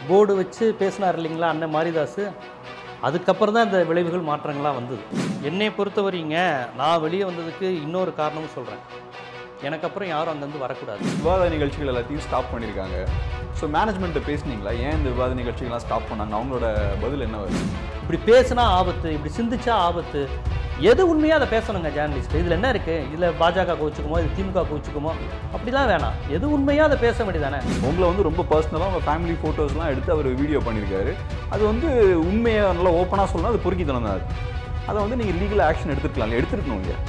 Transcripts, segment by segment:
Board வச்சு பேசினார் இல்லைங்களா அண்ணன் மாரிதாஸ் அதுக்கப்புறம் தான் இந்த விளைவுகள் மாற்றங்கள்லாம் வந்தது என்னை பொறுத்தவரைங்க நான் வெளியே வந்ததுக்கு இன்னொரு காரணமும் சொல்கிறேன் எனக்கு அப்புறம் யாரும் அங்கேருந்து வரக்கூடாது விவாத நிகழ்ச்சிகள் எல்லாத்தையும் ஸ்டாப் பண்ணியிருக்காங்க ஸோ மேனேஜ்மெண்ட்டை பேசுனீங்களா ஏன் இந்த விவாத நிகழ்ச்சிகள்லாம் ஸ்டாப் பண்ணாங்க அவங்களோட பதில் என்ன வருது இப்படி பேசினா ஆபத்து இப்படி சிந்திச்சா ஆபத்து எது உண்மையாக அதை பேசணுங்க ஜேர்னலிஸ்ட் இதில் என்ன இருக்குது இதில் பாஜக கோச்சுக்குமோ இது திமுக கோச்சுக்குமோ அப்படிலாம் வேணாம் எது உண்மையாக அதை பேச வேண்டியதானே உங்களை வந்து ரொம்ப பர்சனலாக உங்கள் ஃபேமிலி ஃபோட்டோஸ்லாம் எடுத்து அவர் வீடியோ பண்ணியிருக்காரு அது வந்து உண்மையை நல்லா ஓப்பனாக சொல்லணும் அது பொறுக்கித்தனம் தான் அது அதை வந்து நீங்கள் லீகல் ஆக்ஷன் எடுத்துருக்கலாம் எடுத்துருக்கணும் இல்லையா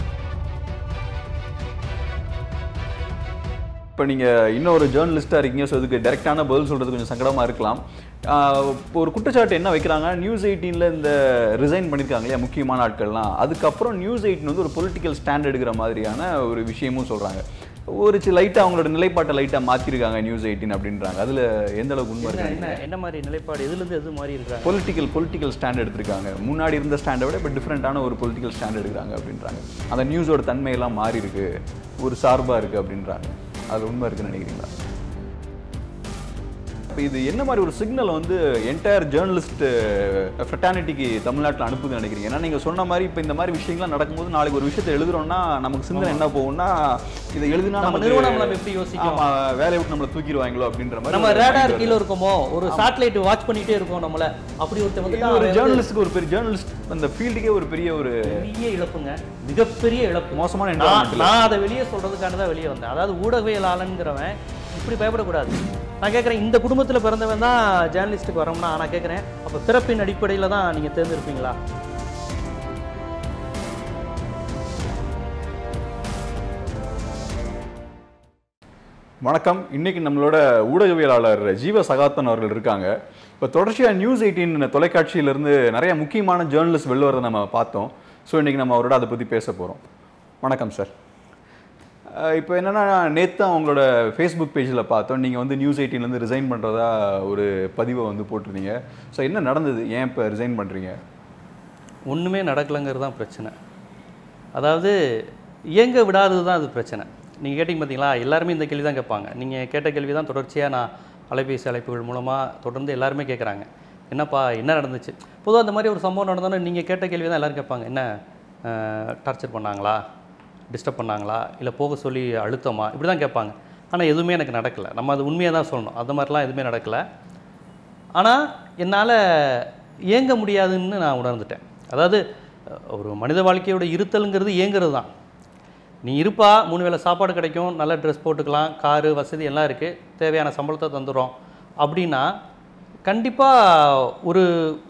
இப்போ நீங்கள் இன்னொரு ஜேர்னலிஸ்ட்டாக இருக்கீங்க ஸோ இதுக்கு டேரெக்டான பதில் சொல்கிறது கொஞ்சம் சங்கடமாக இருக்கலாம் ஆஹ் இப்போ ஒரு குற்றச்சாட்டு என்ன வைக்கிறாங்க நியூஸ் எயிட்டீனில் இந்த ரிசைன் பண்ணியிருக்காங்க இல்லையா முக்கியமான ஆட்கள்லாம் அதுக்கப்புறம் நியூஸ் எயிட்டின் வந்து ஒரு பொலிட்டிக்கல் ஸ்டாண்ட் எடுக்கிற மாதிரியான ஒரு விஷயமும் சொல்கிறாங்க ஒரு சில லைட்டாக அவங்களோட நிலைப்பாட்டை லைட்டாக மாற்றிருக்காங்க நியூஸ் எயிட்டீன் அப்படின்றாங்க அதில் எந்த அளவுக்கு உண்மை என்ன இருக்கு என்ன என்ன மாதிரி நிலைப்பாடு எதுலேருந்து எது மாதிரி இருக்கிறாங்க பொலிட்டிக்கல் பொலிட்டிக்கல் ஸ்டாண்ட் எடுத்திருக்காங்க முன்னாடி இருந்த ஸ்டாண்டை விட இப்போ டிஃப்ரெண்ட்டான ஒரு பொலிட்டிக்கல் ஸ்டாண்ட் எடுக்கிறாங்க அப்படின்றாங்க அந்த நியூஸோட தன்மையெல்லாம் மாறி இருக்கு ஒரு சார்பாக இருக்குது அப்படின்றாங்க அது உண்மை இருக்குன்னு நினைக்கிறீங்களா இப்போ இது என்ன மாதிரி ஒரு சிக்னல் வந்து என்டையர் ஜேர்னலிஸ்ட் ஃப்ரெட்டானிட்டிக்கு தமிழ்நாட்டில் அனுப்புதுன்னு நினைக்கிறீங்க ஏன்னா நீங்கள் சொன்ன மாதிரி இப்போ இந்த மாதிரி விஷயங்கள்லாம் நடக்கும்போது நாளைக்கு ஒரு விஷயத்தை எழுதுறோம்னா நமக்கு சிந்தனை என்ன போகும்னா இதை எழுதுனா நம்ம நமக்கு- நிறுவனம் நம்ம எப்படி யோசிக்கும் ஆமா வேலையை விட்டு நம்மளை தூக்கிடுவாங்களோ அப்படின்ற மாதிரி நம்ம ஒரு ரேடார் mind கீழே இருக்கோமோ ஒரு சேட்டலைட் வாட்ச் பண்ணிட்டே இருக்கோம் நம்மள அப்படி ஒருத்தன் வந்து இது ஒரு ஜேர்னலிஸ்ட்க்கு ஒரு பெரிய ஜேர்னலிஸ்ட் அந்த ஃபீல்டுக்கே ஒரு பெரிய ஒரு பெரிய இழப்புங்க மிகப்பெரிய இழப்பு மோசமான நான் environment நான் அதை வெளியே சொல்றதுக்காக தான் வெளியே வந்தேன் அதாவது ஊடகவியலாளன்கிறவன் இப்படி பயப்படக்கூடாது நான் கேட்குறேன் இந்த குடும்பத்தில் பிறந்தவன் தான் ஜேர்னலிஸ்ட்டுக்கு வரோம்னா நான் கேட்குறேன் அப்போ பிறப்பின் அடிப்படையில் தான் நீங்கள் தேர்ந்தெடுப்பீங்களா வணக்கம் இன்னைக்கு நம்மளோட ஊடகவியலாளர் ஜீவ சகாத்தன் அவர்கள் இருக்காங்க இப்போ தொடர்ச்சியாக நியூஸ் எயிட்டீன் தொலைக்காட்சியிலிருந்து நிறைய முக்கியமான ஜேர்னலிஸ்ட் வெளில வரதை நம்ம பார்த்தோம் ஸோ இன்னைக்கு நம்ம அவரோட அதை பற்றி பேச போகிறோம் வணக்கம் சார் இப்போ என்னென்னா நேற்று தான் உங்களோட ஃபேஸ்புக் பேஜில் பார்த்தோம் நீங்கள் வந்து நியூஸ் எயிட்டீன்லேருந்து ரிசைன் பண்ணுறதா ஒரு பதிவை வந்து போட்டிருந்தீங்க ஸோ என்ன நடந்தது ஏன் இப்போ ரிசைன் பண்ணுறீங்க ஒன்றுமே நடக்கலைங்கிறது தான் பிரச்சனை அதாவது இயங்க விடாதது தான் அது பிரச்சனை நீங்கள் கேட்டிங்க பார்த்தீங்களா எல்லாருமே இந்த கேள்வி தான் கேட்பாங்க நீங்கள் கேட்ட கேள்வி தான் தொடர்ச்சியாக நான் அலைபேசி அழைப்புகள் மூலமாக தொடர்ந்து எல்லாருமே கேட்குறாங்க என்னப்பா என்ன நடந்துச்சு பொதுவாக அந்த மாதிரி ஒரு சம்பவம் நடந்தோன்னே நீங்கள் கேட்ட கேள்வி தான் எல்லாரும் கேட்பாங்க என்ன டார்ச்சர் பண்ணாங்களா டிஸ்டர்ப் பண்ணாங்களா இல்லை போக சொல்லி அழுத்தமா இப்படி தான் கேட்பாங்க ஆனால் எதுவுமே எனக்கு நடக்கலை நம்ம அது உண்மையாக தான் சொல்லணும் அந்த மாதிரிலாம் எதுவுமே நடக்கலை ஆனால் என்னால் இயங்க முடியாதுன்னு நான் உணர்ந்துட்டேன் அதாவது அஹ், ஒரு மனித வாழ்க்கையோட இருத்தலுங்கிறது இயங்குறது தான் நீ இருப்பா மூணு வேளை சாப்பாடு கிடைக்கும் நல்ல ட்ரெஸ் போட்டுக்கலாம் காரு வசதி எல்லாம் இருக்குது தேவையான சம்பளத்தை தந்துடுறோம் அப்படின்னா கண்டிப்பாக ஒரு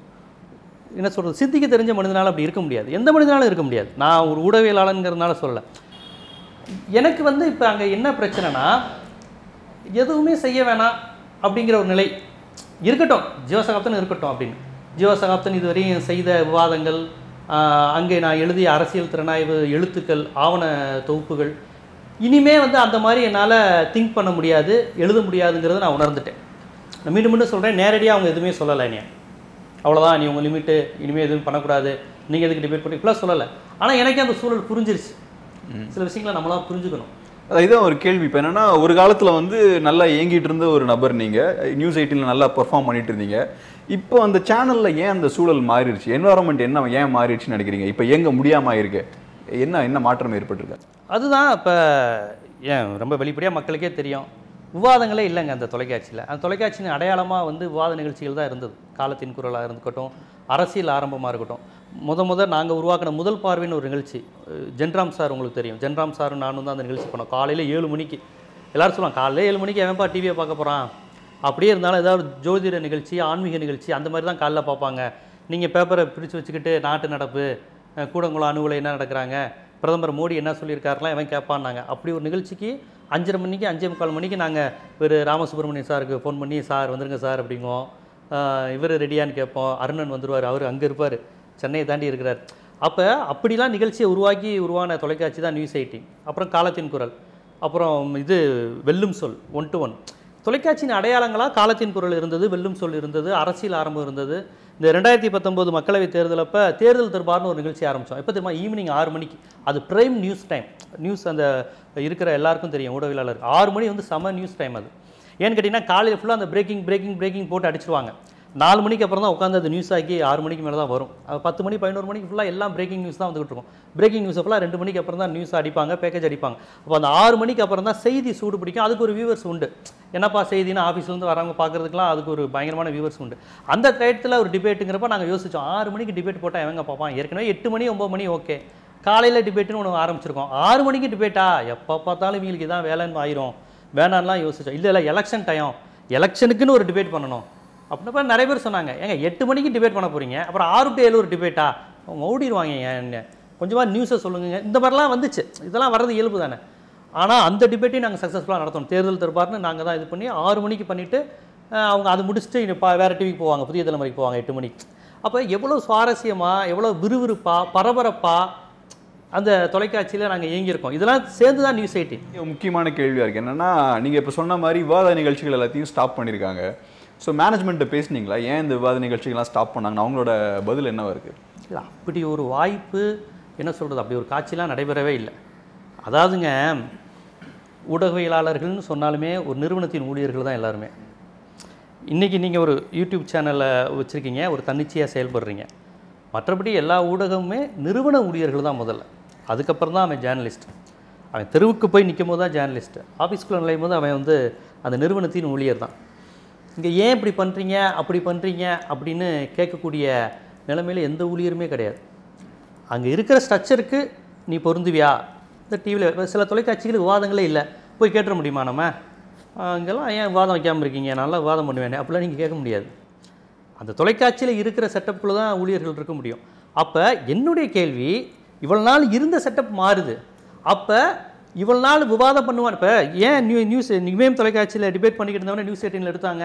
என்ன சொல்கிறது சிந்திக்க தெரிஞ்ச மனிதனால் அப்படி இருக்க முடியாது எந்த மனிதனாலும் இருக்க முடியாது நான் ஒரு ஊடகவியலாளங்கிறதுனால சொல்லலை எனக்கு வந்து இப்போ அங்கே என்ன பிரச்சனைனா எதுவுமே செய்ய வேணாம் அப்படிங்கிற ஒரு நிலை இருக்கட்டும் ஜீவசகாப்தன் இருக்கட்டும் அப்படின்னு ஜீவசகாப்தன் இதுவரையும் செய்த விவாதங்கள் ஆஹ், அங்கே நான் எழுதிய அரசியல் திறனாய்வு எழுத்துக்கள் ஆவண தொகுப்புகள் இனிமே வந்து அந்த மாதிரி என்னால் திங்க் பண்ண முடியாது எழுத முடியாதுங்கிறத நான் உணர்ந்துட்டேன் நான் மீண்டும் மீண்டும் சொல்கிறேன் நேரடியாக அவங்க எதுவுமே சொல்லலை என்னைய அவ்வளோதான் நீ உங்கள் லிமிட்டு இனிமேல் எதுவும் பண்ணக்கூடாது நீங்கள் எதுக்கு டிபேட் பண்ணி இப்படிலாம் சொல்லலை ஆனால் எனக்கே அந்த சூழல் புரிஞ்சிருச்சு சில விஷயங்களை நம்மளாம் புரிஞ்சுக்கணும் அதான் இதான் ஒரு கேள்வி இப்போ என்னன்னா ஒரு காலத்தில் வந்து நல்லா இயங்கிட்டு இருந்த ஒரு நபர் நீங்கள் நியூஸ் எயிட்டில் நல்லா பெர்ஃபார்ம் பண்ணிட்டு இருந்தீங்க இப்போ அந்த சேனலில் ஏன் அந்த சூழல் மாறிடுச்சு என்வரான்மெண்ட் என்ன ஏன் மாறிடுச்சுன்னு நினைக்கிறீங்க இப்போ இயங்க முடியாம இருக்கு என்ன என்ன மாற்றம் ஏற்பட்டிருக்கு அதுதான் இப்போ ஏன் ரொம்ப வெளிப்படையாக மக்களுக்கே தெரியும் விவாதங்களே இல்லைங்க அந்த தொலைக்காட்சியில் அந்த தொலைக்காட்சியின் அடையாளமாக வந்து விவாத நிகழ்ச்சிகள் தான் இருந்தது காலத்தின் குரலாக இருக்கட்டும் அரசியல் ஆரம்பமாக இருக்கட்டும் முத முத நாங்கள் உருவாக்கின முதல் பார்வைன்னு ஒரு நிகழ்ச்சி அஹ் ஜென்ராம் சார் உங்களுக்கு தெரியும் ஜென்ராம் சாரும் நானும் தான் அந்த நிகழ்ச்சி பண்ணோம் காலையில் ஏழு மணிக்கு எல்லாரும் சொல்லுவாங்க காலையில் ஏழு மணிக்கு எவன்ப்பா டிவியை பார்க்க போகிறான் அப்படியே இருந்தாலும் ஏதாவது ஜோதிட நிகழ்ச்சி ஆன்மீக நிகழ்ச்சி அந்த மாதிரி தான் காலைல பார்ப்பாங்க நீங்கள் பேப்பரை பிரித்து வச்சுக்கிட்டு நாட்டு நடப்பு அஹ் கூடங்குளம் அணுவில் என்ன நடக்கிறாங்க பிரதமர் மோடி என்ன சொல்லியிருக்காருலாம் எவன் கேட்பான்னாங்க அப்படி ஒரு நிகழ்ச்சிக்கு அஞ்சரை மணிக்கு அஞ்சே முக்கால் மணிக்கு நாங்கள் இவர் ராமசுப்ரமணியம் சாருக்கு ஃபோன் பண்ணி சார் வந்துருங்க சார் அப்படிங்குவோம் இவர் ரெடியான்னு கேட்போம் அருணன் வந்துருவார் அவர் அங்கே இருப்பார் சென்னையை தாண்டி இருக்கிறார் அப்போ அப்படிலாம் நிகழ்ச்சியை உருவாக்கி உருவான தொலைக்காட்சி தான் நியூஸ் எயிட்டின் அப்புறம் காலத்தின் குரல் அப்புறம் இது வெல்லும் சொல் ஒன் டு ஒன் தொலைக்காட்சியின் அடையாளங்களாக காலத்தின் குரல் இருந்தது வெல்லும் சொல் இருந்தது அரசியல் ஆரம்பம் இருந்தது இந்த ரெண்டாயிரத்தி பத்தொம்போது மக்களவைத் தேர்தல் அப்போ தேர்தல் தர்பார்னு ஒரு நிகழ்ச்சி ஆரம்பித்தோம் எப்போ தெரியுமா ஈவினிங் ஆறு மணிக்கு அது பிரைம் நியூஸ் டைம் நியூஸ் அந்த இருக்கிற எல்லாருக்கும் தெரியும் ஊடகவியலாளர் ஆறு மணி வந்து செம நியூஸ் டைம் அது ஏன்னு கேட்டிங்கன்னா காலையில் ஃபுல்லாக அந்த பிரேக்கிங் பிரேக்கிங் பிரேக்கிங் போட்டு அடிச்சிருவாங்க நாலு மணிக்கு அப்புறம் தான் உட்காந்து அது நியூஸ் ஆக்கி ஆறு மணிக்கு மேலே தான் வரும் அது பத்து மணி பதினோரு மணிக்கு ஃபுல்லாக எல்லாம் பிரேக்கிங் நியூஸ் தான் வந்துகிட்டு இருக்கும் பிரேக்கிங் நியூஸ் ஃபுல்லாக ரெண்டு மணிக்கு அப்புறம் தான் நியூஸ் அடிப்பாங்க பேக்கேஜ் அடிப்பாங்க அப்போ அந்த ஆறு மணிக்கு அப்புறம் தான் செய்தி சூடு பிடிக்கும் அதுக்கு ஒரு வியூவர்ஸ் உண்டு என்னப்பா செய்தினா ஆஃபீஸ்லேருந்து வரவங்க பார்க்குறதுக்குலாம் அதுக்கு ஒரு பயங்கரமான வியூவர்ஸ் உண்டு அந்த டயத்தில் ஒரு டிபேட்டுங்கிறப்ப நாங்கள் யோசிச்சோம் ஆறு மணிக்கு டிபேட் போட்டால் எவங்க பார்ப்பான் ஏற்கனவே எட்டு மணி ஒம்பது மணி ஓகே காலையில் டிபேட்டுன்னு ஒன்று ஆரம்பிச்சிருக்கோம் ஆறு மணிக்கு டிபேட்டா எப்போ பார்த்தாலும் இவங்களுக்கு இதான் வேலைன்னு ஆயிரும் வேணான்லாம் யோசிச்சோம் இல்லை இல்லை எலெக்ஷன் டைம் எலெக்ஷனுக்குன்னு ஒரு டிபேட் பண்ணணும் அப்படின்னப்ப நிறைய பேர் சொன்னாங்க ஏங்க எட்டு மணிக்கு டிபேட் பண்ண போறீங்க அப்புறம் ஆறு டு ஏழு ஒரு டிபேட்டா அவங்க ஓடிடுவாங்க என்ன கொஞ்சமாக நியூஸை சொல்லுங்க இந்த மாதிரிலாம் வந்துச்சு இதெல்லாம் வர்றது இயல்பு தானே ஆனால் அந்த டிபேட்டையும் நாங்கள் சக்ஸஸ்ஃபுல்லாக நடத்தணும் தேர்தல் தரப்பார்னு நாங்கள் தான் இது பண்ணி ஆறு மணிக்கு பண்ணிவிட்டு அவங்க அதை முடிச்சுட்டு இனி பா வேறு டிவிக்கு போவாங்க புதிய தலைமுறைக்கு போவாங்க எட்டு மணிக்கு அப்போ எவ்வளோ சுவாரஸ்யமாக எவ்வளோ விறுவிறுப்பாக பரபரப்பாக அந்த தொலைக்காட்சியில் நாங்கள் இயங்கியிருக்கோம் இதெல்லாம் சேர்ந்து தான் நியூஸ் எயிட்டின் இங்க முக்கியமான கேள்வியாக இருக்குது என்னன்னா நீங்கள் இப்போ சொன்ன மாதிரி விவாத நிகழ்ச்சிகள் எல்லாத்தையும் ஸ்டாப் பண்ணியிருக்காங்க ஸோ மேனேஜ்மெண்ட்டை பேசுனீங்களா ஏன் இந்த விவாத நிகழ்ச்சிகள்லாம் ஸ்டாப் பண்ணாங்கன்னு அவங்களோட பதில் என்னவா இருக்குது இல்லை அப்படி ஒரு வாய்ப்பு என்ன சொல்கிறது அப்படி ஒரு காட்சிலாம் நடைபெறவே இல்லை அதாவதுங்க ஊடகவியலாளர்கள்னு சொன்னாலுமே ஒரு நிறுவனத்தின் ஊழியர்கள் தான் எல்லாருமே இன்றைக்கி நீங்கள் ஒரு யூடியூப் சேனலை வச்சுருக்கீங்க ஒரு தன்னிச்சையாக செயல்படுறீங்க மற்றபடி எல்லா ஊடகமுமே நிறுவன ஊழியர்கள் தான் முதல்ல அதுக்கப்புறம் தான் அவன் ஜேர்னலிஸ்ட் அவன் தெருவுக்கு போய் நிற்கும் போது தான் ஜேர்னலிஸ்ட் ஆஃபீஸ்க்குள்ளே நுழையும் போது அவன் வந்து அந்த நிறுவனத்தின் ஊழியர் தான் இங்கே ஏன் இப்படி பண்ணுறீங்க அப்படி பண்ணுறீங்க அப்படின்னு கேட்கக்கூடிய நிலைமையில் எந்த ஊழியருமே கிடையாது அங்கே இருக்கிற ஸ்ட்ரக்சருக்கு நீ பொருந்துவியா இந்த டிவியில் சில தொலைக்காட்சிகள் விவாதங்களே இல்லை போய் கேட்டுற முடியுமா நம்ம அங்கெல்லாம் ஏன் விவாதம் வைக்காமல் இருக்கீங்க நல்லா விவாதம் பண்ணுவேனே அப்படிலாம் நீங்கள் கேட்க முடியாது அந்த தொலைக்காட்சியில் இருக்கிற செட்டப்புக்குள்ள தான் ஊழியர்கள் இருக்க முடியும் அப்போ என்னுடைய கேள்வி இவ்வளோ நாள் இருந்த செட்டப் மாறுது அப்போ இவ்வளோ நாள் விவாதம் பண்ணுவான் இப்போ ஏன் நியூ நியூஸ் இமயம் தொலைக்காட்சியில் டிபேட் பண்ணிக்கிட்டு இருந்தவனே நியூஸ் எயிட்டீனில் எடுத்தாங்க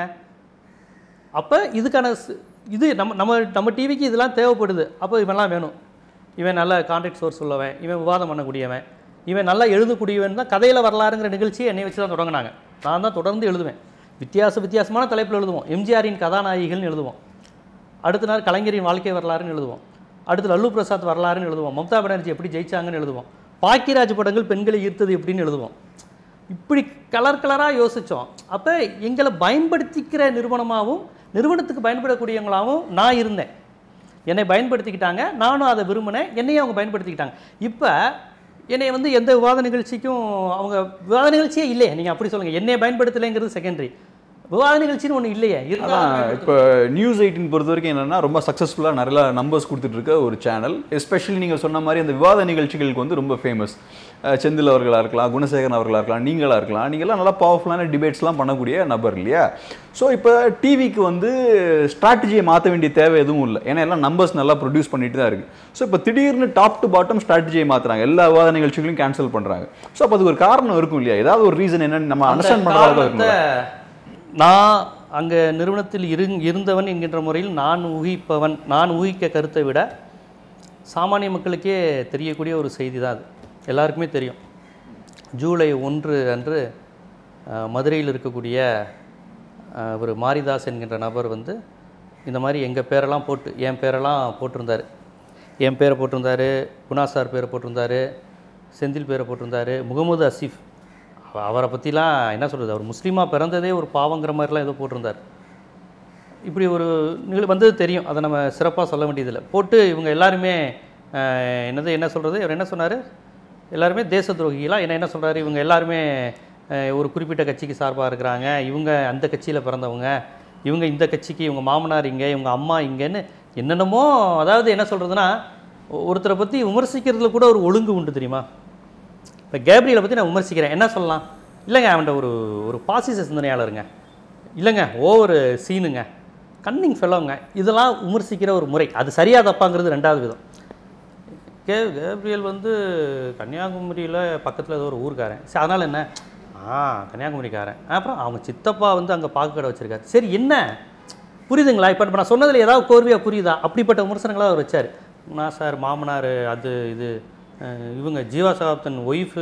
அப்போ இதுக்கான ஸ்- இது நம்ம நம்ம நம்ம டிவிக்கு இதெல்லாம் தேவைப்படுது அப்போ இவன்லாம் வேணும் இவன் நல்ல கான்டாக்ட் சோர்ஸ் உள்ளவன் இவன் விவாதம் பண்ணக்கூடியவன் இவன் நல்லா எழுதக்கூடியவன் தான் கதையில் வரலாறுங்கிற நிகழ்ச்சியை என்னை வச்சு தான் தொடங்கினாங்க நான் தான் தொடர்ந்து எழுதுவேன் வித்தியாச வித்தியாசமான தலைப்பில் எழுதுவோம் எம்ஜிஆரின் கதாநாயகிகள்னு எழுதுவோம் அடுத்த நாள் கலைஞரின் வாழ்க்கை வரலாறுன்னு எழுதுவோம் அடுத்து லல்லு பிரசாத் வரலாறுன்னு எழுதுவோம் மம்தா பானர்ஜி எப்படி ஜெயிச்சாங்கன்னு எழுதுவோம் பாக்கியராஜ் படங்கள் பெண்களை ஈர்த்தது எப்படின்னு எழுதுவோம் இப்படி கலர் கலராக யோசித்தோம் அப்போ எங்களை பயன்படுத்திக்கிற நிறுவனமாகவும் நிறுவனத்துக்கு பயன்படக்கூடியவங்களாகவும் நான் இருந்தேன் என்னை பயன்படுத்திக்கிட்டாங்க நானும் அதை விரும்பினேன் என்னையும் அவங்க பயன்படுத்திக்கிட்டாங்க இப்போ என்னை வந்து எந்த விவாத நிகழ்ச்சிக்கும் அவங்க விவாத நிகழ்ச்சியே இல்லையே நீங்கள் அப்படி சொல்லுங்கள் என்னை பயன்படுத்தலைங்கிறது செகண்டரி விவாத நிகழ்ச்சின்னு ஒன்று இல்லையே அதான் இருந்தாலும் இப்போ நியூஸ் எயிட்டின் பொறுத்த வரைக்கும் என்னன்னா ரொம்ப சக்ஸஸ்ஃபுல்லாக நிறைய நம்பர்ஸ் கொடுத்துட்டு இருக்க ஒரு சேனல் எஸ்பெஷலி நீங்கள் சொன்ன மாதிரி அந்த விவாத நிகழ்ச்சிகளுக்கு வந்து ரொம்ப ஃபேமஸ் செந்தில் அவர்களாக இருக்கலாம் குணசேகரன் அவர்களாக இருக்கலாம் நீங்களாக இருக்கலாம் நீங்களாம் நல்லா பவர்ஃபுல்லான டிபேட்ஸ்லாம் பண்ணக்கூடிய நபர் இல்லையா ஸோ இப்போ டிவிக்கு வந்து ஸ்ட்ராட்டஜியை மாற்ற வேண்டிய தேவை எதுவும் இல்லை ஏன்னா எல்லாம் நம்பர்ஸ் நல்லா ப்ரொடியூஸ் பண்ணிட்டு தான் இருக்கு ஸோ இப்போ திடீர்னு டாப் டு பாட்டம் ஸ்ட்ராட்டஜியை மாற்றுறாங்க எல்லா விவாத நிகழ்ச்சிகளையும் கேன்சல் பண்ணுறாங்க ஸோ அப்போ அதுக்கு ஒரு காரணம் இருக்கும் இல்லையா ஏதாவது ஒரு ரீசன் என்னன்னு நம்ம அண்டர்ஸ்டாண்ட் பண்ணுற அளவுக்கு காரணத்தை இருக்கும் நான் அங்கே நிறுவனத்தில் இரு இருந்தவன் என்கின்ற முறையில் நான் ஊகிப்பவன் நான் ஊகிக்க கருத்தை விட சாமானிய மக்களுக்கே தெரியக்கூடிய ஒரு செய்தி தான் அது எல்லாருக்குமே தெரியும் ஜூலை ஒன்று அன்று அஹ், மதுரையில் இருக்கக்கூடிய அஹ், ஒரு மாரிதாஸ் என்கின்ற நபர் வந்து இந்த மாதிரி எங்கள் பேரெல்லாம் போட்டு என் பேரெல்லாம் போட்டிருந்தார் என் பேரை போட்டிருந்தாரு குணா சார் பேரை போட்டிருந்தாரு செந்தில் பேரை போட்டிருந்தாரு முகமது அசீஃப் அவ- அவரை பற்றிலாம் என்ன சொல்கிறது அவர் முஸ்லீமாக பிறந்ததே ஒரு பாவங்கிற மாதிரிலாம் ஏதோ போட்டிருந்தார் இப்படி ஒரு நிகழ் வந்தது தெரியும் அதை நம்ம சிறப்பாக சொல்ல வேண்டியதில்லை போட்டு இவங்க எல்லாருமே அஹ், என்னது என்ன சொல்கிறது இவர் என்ன சொன்னார் எல்லாருமே தேச துரோகிகளா என்ன என்ன சொல்கிறாரு இவங்க எல்லாருமே அஹ், ஒரு குறிப்பிட்ட கட்சிக்கு சார்பாக இருக்கிறாங்க இவங்க அந்த கட்சியில் பிறந்தவங்க இவங்க இந்த கட்சிக்கு இவங்க மாமனார் இங்கே இவங்க அம்மா இங்கேன்னு என்னென்னமோ அதாவது என்ன சொல்கிறதுனா ஒருத்தரை பற்றி விமர்சிக்கிறதுல கூட ஒரு ஒழுங்கு உண்டு தெரியுமா இப்போ கேப்ரியலை பற்றி நான் விமர்சிக்கிறேன் என்ன சொல்லலாம் இல்லைங்க அவன்கிட்ட ஒரு ஒரு பாசிச சிந்தனையாளருங்க இல்லைங்க ஓவர் சீனுங்க கன்னிங் ஃபெல்லோங்க இதெல்லாம் விமர்சிக்கிற ஒரு முறை அது சரியா தப்பாங்கிறது ரெண்டாவது விதம் கே கேப்ரியல் வந்து கன்னியாகுமரியில் பக்கத்தில் ஏதோ ஒரு ஊருக்காரன் சரி அதனால் என்ன ஆ கன்னியாகுமரிக்காரன் அப்புறம் அவங்க சித்தப்பா வந்து அங்கே பாக்கு கடை வச்சுருக்காரு சரி என்ன புரியுதுங்களா இப்போ இப்போ நான் சொன்னதில் ஏதாவது கோர்வையாக புரியுதா அப்படிப்பட்ட விமர்சனங்களாக அவர் வச்சார் நான் சார் மாமனார் அது இது அஹ், இவங்க ஜீவா சகாப்தன் ஒய்ஃபு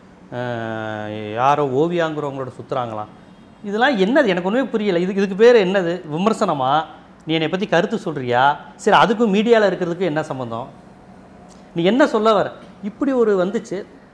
யாரோ ஓவியாங்கிறவங்களோட சுற்றுறாங்களாம் இதெல்லாம் என்னது எனக்கு ஒன்றுமே புரியல இதுக்கு இதுக்கு பேர் என்னது விமர்சனமா நீ என்னை பற்றி கருத்து சொல்கிறியா சரி அதுக்கும் மீடியாவில் இருக்கிறதுக்கும் என்ன சம்மந்தம் நீ என்ன சொல்ல வர இப்படி ஒரு வந்துச்சு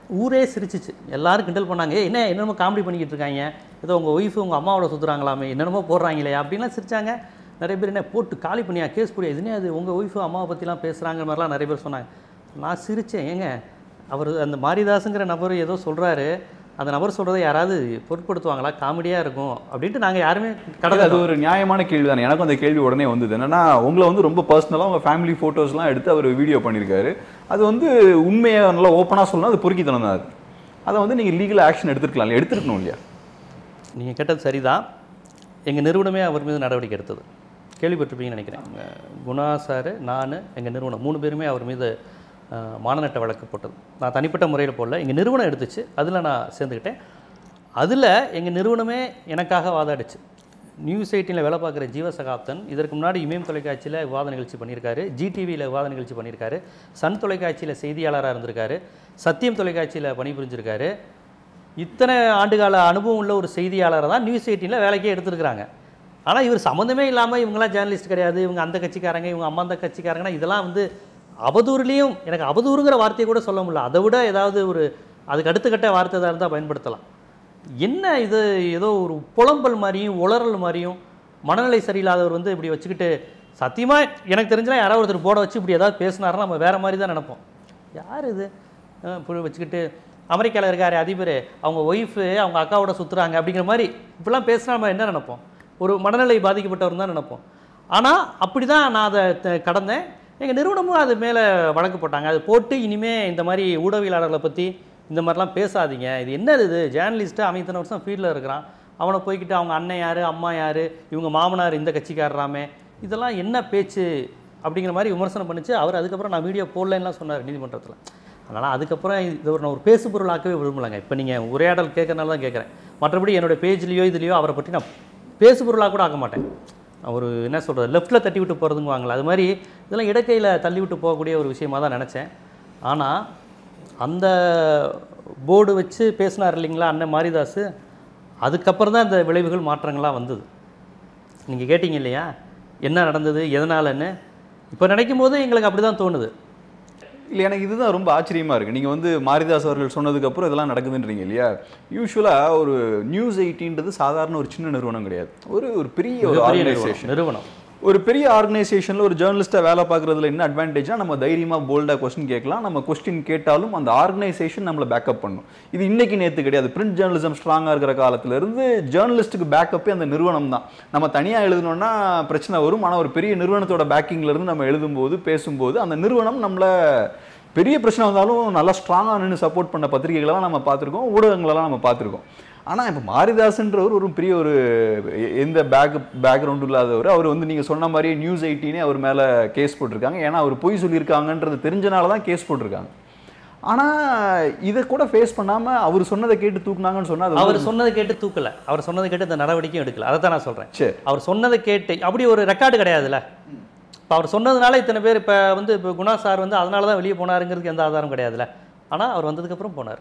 ஊரே சிரிச்சிச்சு எல்லாரும் கிண்டல் பண்ணாங்க "ஏய், என்ன என்னென்னமோ காமெடி பண்ணிக்கிட்டு இருக்காங்க ஏதோ உங்கள் ஒய்ஃபு உங்கள் அம்மாவோட சுற்றுறாங்களாமே என்னென்னமோ போடுறாங்களே அப்படின்லாம் சிரிச்சாங்க நிறைய பேர் என்ன போட்டு காலி பண்ணியா கேஸ் போடியா இதுனே அது உங்கள் ஒய்ஃபு அம்மாவை பற்றிலாம் பேசுகிறாங்க மாதிரிலாம் நிறைய பேர் சொன்னாங்க நான் சிரித்தேன் ஏங்க அவர் அந்த மாரிதாஸுங்கிற நபர் ஏதோ சொல்கிறாரு அந்த நபர் சொல்கிறத யாராவது பொருட்படுத்துவாங்களா காமெடியாக இருக்கும் அப்படின்ட்டு நாங்கள் யாருமே அது கடந்த ஒரு நியாயமான கேள்வி தானே எனக்கும் அந்த கேள்வி உடனே வந்தது என்னன்னா உங்களை வந்து ரொம்ப பர்சனலாக உங்கள் ஃபேமிலி ஃபோட்டோஸ்லாம் எடுத்து அவர் வீடியோ பண்ணியிருக்காரு அது வந்து உண்மையை நல்லா ஓப்பனாக சொல்லணும் அது பொறுக்கித்தனம் தான் அது அதை வந்து நீங்கள் லீகல் ஆக்ஷன் எடுத்துருக்கலாம் இல்லையா எடுத்துருக்கணும் இல்லையா நீங்கள் கேட்டது சரிதான் எங்கள் நிறுவனமே அவர் மீது நடவடிக்கை எடுத்தது கேள்விப்பட்டிருப்பீங்கன்னு நினைக்கிறேன் அஹ் குணா சார் நான் எங்கள் நிறுவனம் மூணு பேருமே அவர் மீது அஹ், மானநட்ட வழக்கு போட்டது நான் தனிப்பட்ட முறையில் போடல எங்கள் நிறுவனம் எடுத்துச்சு அதில் நான் சேர்ந்துக்கிட்டேன் அதில் எங்கள் நிறுவனமே எனக்காக வாதாடுச்சு நியூஸ் எயிட்டினில் வேலை பார்க்குற ஜீவசகாப்தன் இதற்கு முன்னாடி இமயம் தொலைக்காட்சியில் விவாத நிகழ்ச்சி பண்ணியிருக்காரு ஜிடிவியில் விவாத நிகழ்ச்சி பண்ணியிருக்காரு சன் தொலைக்காட்சியில் செய்தியாளராக இருந்திருக்காரு சத்தியம் தொலைக்காட்சியில் பணிபுரிஞ்சிருக்காரு இத்தனை ஆண்டுகால அனுபவம் உள்ள ஒரு செய்தியாளரை தான் நியூஸ் எயிட்டீனில் வேலைக்கே எடுத்திருக்கிறாங்க ஆனால் இவர் சம்மந்தமே இல்லாமல் இவங்கெல்லாம் ஜேர்னலிஸ்ட் கிடையாது இவங்க அந்த கட்சிக்காரங்க இவங்க அம்மா அந்த கட்சிக்காரங்கன்னா இதெல்லாம் வந்து அவதூறுலேயும் எனக்கு அவதூறுங்கிற வார்த்தையை கூட சொல்ல முடியல அதை விட ஏதாவது ஒரு அதுக்கு அடுத்த கட்ட வார்த்தை தான் இருந்தால் பயன்படுத்தலாம் என்ன இது ஏதோ ஒரு புலம்பல் மாதிரியும் உளறல் மாதிரியும் மனநிலை சரியில்லாதவர் வந்து இப்படி வச்சுக்கிட்டு சத்தியமாக எனக்கு தெரிஞ்சலாம் யாராவது ஒருத்தர் போட வச்சு இப்படி ஏதாவது பேசினாருன்னா நம்ம வேறு மாதிரி தான் நினைப்போம் யார் இது அஹ் இப்படி வச்சுக்கிட்டு அமெரிக்காவில் இருக்காரு அதிபர் அவங்க ஒய்ஃபு அவங்க அக்காவோட சுற்றுறாங்க அப்படிங்கிற மாதிரி இப்படிலாம் பேசினா நம்ம என்ன நினைப்போம் ஒரு மனநிலை பாதிக்கப்பட்டவர் தான் நினைப்போம் ஆனால் அப்படி தான் நான் அதை த- கடந்தேன் எங்கள் நிறுவனமும் அது மேலே வழக்கு போட்டாங்க அது போட்டு இனிமே இந்த மாதிரி ஊடகவியலாளர்களை பற்றி இந்த மாதிரிலாம் பேசாதீங்க இது என்ன இது ஜேர்னலிஸ்ட்டு அவன் இத்தனை வருஷம் ஃபீல்டில் இருக்கிறான் அவனை போய்க்கிட்டு அவங்க அண்ணன் யார் அம்மா யார் இவங்க மாமனார் இந்த கட்சிக்காரராமே இதெல்லாம் என்ன பேச்சு அப்படிங்கிற மாதிரி விமர்சனம் பண்ணிச்சு அவர் அதுக்கப்புறம் நான் வீடியோ போடலன்னுலாம் சொன்னார் நீதிமன்றத்தில் அதனால் அதுக்கப்புறம் இது ஒரு நான் ஒரு பேசு பொருளாக்கவே விரும்பலைங்க இப்போ நீங்கள் உரையாடல் கேட்கறனால தான் கேட்குறேன் மற்றபடி என்னோடய பேஜ்லேயோ இதுலேயோ அவரை பற்றி நான் பேசு பொருளாக கூட ஆக்க மாட்டேன் நான் ஒரு என்ன சொல்கிறது லெஃப்ட்டில் தட்டி விட்டு போகிறதுங்குவாங்களே அது மாதிரி இதெல்லாம் இடக்கையில் தள்ளி விட்டு போகக்கூடிய ஒரு விஷயமா தான் நினச்சேன் ஆனால் அந்த போர்டு வச்சு பேசினார் இல்லைங்களா அண்ணன் மாரிதாஸ் அதுக்கப்புறம் தான் இந்த விளைவுகள் மாற்றங்கள்லாம் வந்தது நீங்கள் கேட்டீங்க இல்லையா என்ன நடந்தது எதனாலன்னு இப்போ நினைக்கும் போது எங்களுக்கு அப்படி தான் தோணுது இல்லை எனக்கு இதுதான் ரொம்ப ஆச்சரியமா இருக்கு நீங்க வந்து மாரிதாஸ் அவர்கள் சொன்னதுக்கு அப்புறம் இதெல்லாம் நடக்குதுன்றீங்க இல்லையா யூஸ்வலா ஒரு நியூஸ் எயிட்டின்றது சாதாரண ஒரு சின்ன நிறுவனம் கிடையாது ஒரு ஒரு பெரிய ஒரு மிகப்பெரிய ஆர்கனைசேஷன் நிறுவனம் நிறுவனம் ஒரு பெரிய ஆர்கனைசேஷனில் ஒரு ஜேர்னலிஸ்ட்டாக வேலை பார்க்குறதுல என்ன அட்வான்டேஜ்னா நம்ம தைரியமாக போல்டாக கொஸ்டின் கேட்கலாம் நம்ம கொஸ்டின் கேட்டாலும் அந்த ஆர்கனைசேஷன் நம்மளை பேக்கப் பண்ணும் இது இன்னைக்கு நேற்று கிடையாது பிரிண்ட் ஜேர்னலிசம் ஸ்ட்ராங்காக இருக்கிற காலத்துல இருந்து ஜேர்னலிஸ்ட்டுக்கு பேக்கப்பே அந்த நிறுவனம் தான் நம்ம தனியாக எழுதணும்னா பிரச்சனை வரும் ஆனால் ஒரு பெரிய நிறுவனத்தோட பேக்கிங்ல இருந்து நம்ம எழுதும்போது பேசும்போது அந்த நிறுவனம் நம்மளை பெரிய பிரச்சனை வந்தாலும் நல்லா ஸ்ட்ராங்காக நின்று சப்போர்ட் பண்ண பத்திரிகைகளெல்லாம் நம்ம பார்த்துருக்கோம் ஊடகங்களெல்லாம் நம்ம பார்த்துருக்கோம் ஆனால் இப்போ மாரிதாஸ்ன்றவர் ஒரு பெரிய ஒரு எ- எந்த பேக் பேக்ரவுண்ட் இல்லாதவர் அவர் வந்து நீங்கள் சொன்ன மாதிரியே நியூஸ் எயிட்டினே அவர் மேலே கேஸ் போட்டிருக்காங்க ஏன்னா அவர் பொய் சொல்லியிருக்காங்கன்றது தெரிஞ்சனால தான் கேஸ் போட்டிருக்காங்க ஆனால் இதை கூட ஃபேஸ் பண்ணாமல் அவர் சொன்னதை கேட்டு தூக்குனாங்கன்னு சொன்னால் அது அவர் சொன்னதை கேட்டு தூக்கல அவர் சொன்னதை கேட்டு இந்த நடவடிக்கையும் எடுக்கல அதை தான் நான் சொல்கிறேன் சரி அவர் சொன்னதை கேட்டு அப்படி ஒரு ரெக்கார்டு கிடையாதுல்ல இப்போ அவர் சொன்னதுனால இத்தனை பேர் இப்போ வந்து இப்போ குணா சார் வந்து அதனால தான் வெளியே போனாருங்கிறதுக்கு எந்த ஆதாரம் கிடையாதுல்ல ஆனால் அவர் வந்ததுக்கப்புறம் போனார்